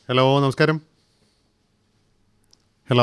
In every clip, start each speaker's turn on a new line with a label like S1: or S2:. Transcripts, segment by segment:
S1: Hello നമസ്കാരം hello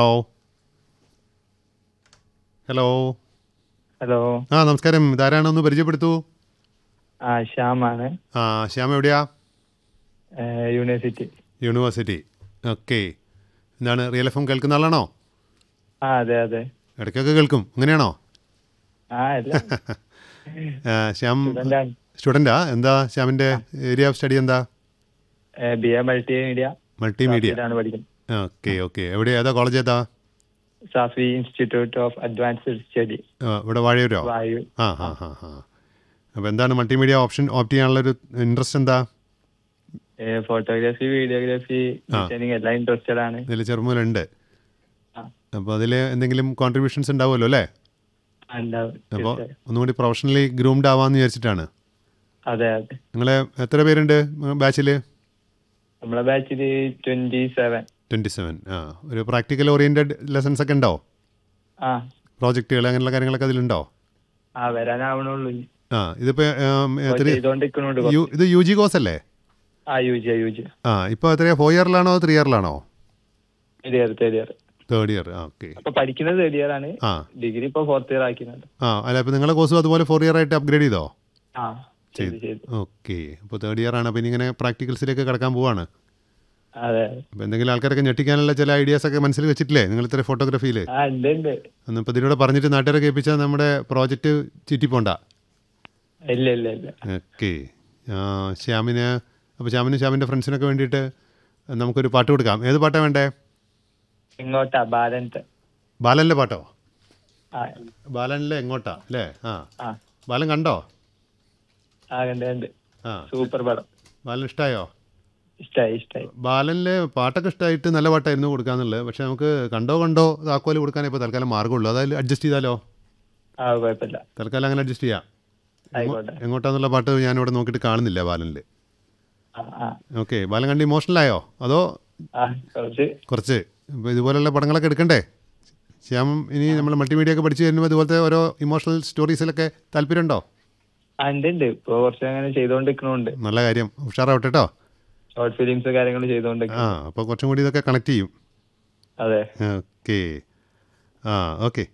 S1: hello
S2: hello
S1: ആ നമസ്കാരം ഇതാരാണെന്ന് പരിചയപ്പെടുത്തൂ
S2: ആ ശ്യാമാണ്
S1: ആ ശ്യാം എവിടെയാ
S2: ഏഹ് യൂണിവേഴ്സിറ്റി
S1: യൂണിവേഴ്സിറ്റി ഓക്കെ എന്താണ് റിയൽ എഫ് എം കേൾക്കുന്ന ആളാണോ
S2: ആ അതെ അതെ
S1: ഇടയ്ക്കൊക്കെ കേൾക്കും അങ്ങനെയാണോ
S2: ആ അല്ല
S1: ആ, ശ്യാം
S2: സ്റ്റുഡൻ്റാണ്
S1: സ്റ്റുഡൻറ്റാ എന്താ ശ്യാമിൻ്റെ ഏരിയ ഓഫ് സ്റ്റഡി എന്താ
S2: ബി എ മൾട്ടിമീഡിയ
S1: മൾട്ടിമീഡിയ
S2: ആണ് പഠിക്കുന്നത്
S1: ഓക്കെ ഓക്കെ എവിടെ ഏതാ കോളേജ് ഏതാ
S2: Safi institute of advanced study
S1: ആ, ഇവിടെ വാഴയൂരോ
S2: വായു
S1: ആ ആ ആ ആ അപ്പോൾ എന്താണ് മൾട്ടിമീഡിയ ഓപ്ഷൻ ഓപ്റ്റ് ചെയ്യാനുള്ളൊരു ഇൻട്രസ്റ്റ് എന്താ
S2: ഫോട്ടോഗ്രാഫി വീഡിയോഗ്രാഫി ഡിസൈനിങ് എല്ലാം ഇൻട്രസ്റ്റഡ് ആണ്
S1: ഇതിൽ ചെറുമുലുണ്ട്
S2: ആ,
S1: അപ്പോൾ അതിൽ എന്തെങ്കിലും കോൺട്രിബ്യൂഷൻസ് ഉണ്ടാവുമല്ലോ അല്ലേ
S2: ഉണ്ടാവും
S1: അപ്പോൾ
S2: തീർച്ചയായും.
S1: ഒന്നുകൂടി പ്രൊഫഷണലി ഗ്രൂംഡ് ആവാമെന്ന് വിചാരിച്ചിട്ടാണ്
S2: അതെ അതെ
S1: നിങ്ങൾ എത്ര പേരുണ്ട് ബാച്ചിൽ
S2: നമ്മളെ ബാച്ചിൽ ട്വന്റി സെവൻ
S1: ട്വൻറ്റി സെവൻ ആ ഒരു പ്രാക്ടിക്കൽ ഓറിയൻറ്റഡ് ലെസൺസ് ഒക്കെ ഉണ്ടോ
S2: ആ
S1: പ്രോജക്റ്റുകൾ അങ്ങനെയുള്ള കാര്യങ്ങളൊക്കെ അതിലുണ്ടോ
S2: ആ വരാനാവണുള്ളൂ ഇനി.
S1: ആ ഇതിപ്പോൾ
S2: ഇപ്പൊ ചെയ്തോണ്ടിരിക്കണുണ്ട്
S1: യു ഇത് യു ജി കോഴ്സ് അല്ലേ
S2: ആ യു ജി യു ജി
S1: ആ ഇപ്പോൾ എത്രയാ ഫോർ ഇയറിലാണോ ത്രീ ഇയറിലാണോ
S2: third year third year
S1: third year ആ ഓക്കെ
S2: അപ്പൊ പഠിക്കുന്നത് തേർഡ് ഇയർ ആണ്
S1: ആ
S2: ഡിഗ്രി ഇപ്പൊ ഫോർത്ത് ഇയർ ആക്കിയിട്ടുണ്ട്
S1: ആ അല്ല ഇപ്പോൾ നിങ്ങളുടെ കോഴ്സും അതുപോലെ ഫോർ ഇയർ ആയിട്ട് അപ്ഗ്രേഡ് ചെയ്തോ
S2: ആ ചെയ്തു ചെയ്തു
S1: ഓക്കെ അപ്പോൾ തേർഡ് ഇയർ ആണ് അപ്പോൾ ഇനി ഇങ്ങനെ പ്രാക്ടിക്കൽസിലേക്ക് കിടക്കാൻ പോവാണ്
S2: അതെ
S1: അപ്പോൾ എന്തെങ്കിലും ആൾക്കാരൊക്കെ ഞെട്ടിക്കാനുള്ള ചില ഐഡിയാസ് ഒക്കെ മനസ്സിൽ വെച്ചിട്ടില്ലേ നിങ്ങൾ ഇത്ര ഫോട്ടോഗ്രാഫിയിൽ
S2: ആ ഉണ്ട് ഉണ്ട്
S1: ഒന്നിപ്പോൾ ഇതിലൂടെ പറഞ്ഞിട്ട് നാട്ടുകാരെ കേൾപ്പിച്ചാൽ നമ്മുടെ പ്രോജക്റ്റ് ചുറ്റിപ്പോണ്ട
S2: ഇല്ല ഇല്ല ഇല്ല
S1: ഓക്കെ ശ്യാമിന് അപ്പോൾ ശ്യാമിനും ശ്യാമിൻ്റെ ഫ്രണ്ട്സിനൊക്കെ വേണ്ടിയിട്ട് നമുക്കൊരു പാട്ട് കൊടുക്കാം ഏത് പാട്ടാണ് വേണ്ടേ
S2: ഇങ്ങോട്ടാ ബാലൻസ്
S1: ബാലനിലെ പാട്ടോ
S2: ആ
S1: ബാലനിലെ എങ്ങോട്ടാ അല്ലേ ആ
S2: ആ
S1: ബാലൻ കണ്ടോ
S2: ആ കണ്ട് കണ്ട്
S1: ആ
S2: സൂപ്പർ പടം
S1: ബാലൻ ഇഷ്ടമായോ
S2: ഇഷ്ടായി ഇഷ്ടായി
S1: ബാലനിലെ പാട്ടൊക്കെ ഇഷ്ടമായിട്ട് നല്ല പാട്ടായിരുന്നു കൊടുക്കാന്നുള്ളത് പക്ഷെ നമുക്ക് കണ്ടോ കണ്ടോ താക്കോല് കൊടുക്കാനേ ഇപ്പോൾ തൽക്കാലം മാർഗമുള്ളൂ അതായത് അഡ്ജസ്റ്റ് ചെയ്താലോ
S2: ആ കുഴപ്പമില്ല
S1: തൽക്കാലം അങ്ങനെ അഡ്ജസ്റ്റ് ചെയ്യാം
S2: ആയിക്കോട്ടെ
S1: എങ്ങോട്ടാന്നുള്ള പാട്ട് ഞാനിവിടെ നോക്കിയിട്ട് കാണുന്നില്ല ബാലനിൽ
S2: ആ ആ
S1: ഓക്കെ ബാലൻ കണ്ട് ഇമോഷണലായോ അതോ
S2: ആ കുറച്ച്
S1: കുറച്ച് ഇപ്പോൾ ഇതുപോലുള്ള പടങ്ങളൊക്കെ എടുക്കണ്ടേ ശ്യാം ഇനി നമ്മൾ മൾട്ടിമീഡിയ ഒക്കെ പഠിച്ചു വരുമ്പോൾ ഇതുപോലത്തെ ഓരോ ഇമോഷണൽ സ്റ്റോറീസിലൊക്കെ താല്പര്യമുണ്ടോ
S2: ആ ഉണ്ട് ഉണ്ട് ഇപ്പൊ കുറച്ച് അങ്ങനെ ചെയ്തോണ്ടിരിക്കണുണ്ട്
S1: നല്ല കാര്യം ഉഷാറാവട്ടെ കേട്ടോ
S2: ഷോർട്ട് ഫിലിംസ് കാര്യങ്ങൾ ചെയ്തോണ്ടിരിക്കും
S1: ആ അപ്പോൾ കുറച്ചും കൂടി ഇതൊക്കെ കണക്ട് ചെയ്യും
S2: അതെ
S1: ഓക്കെ ആ ഓക്കെ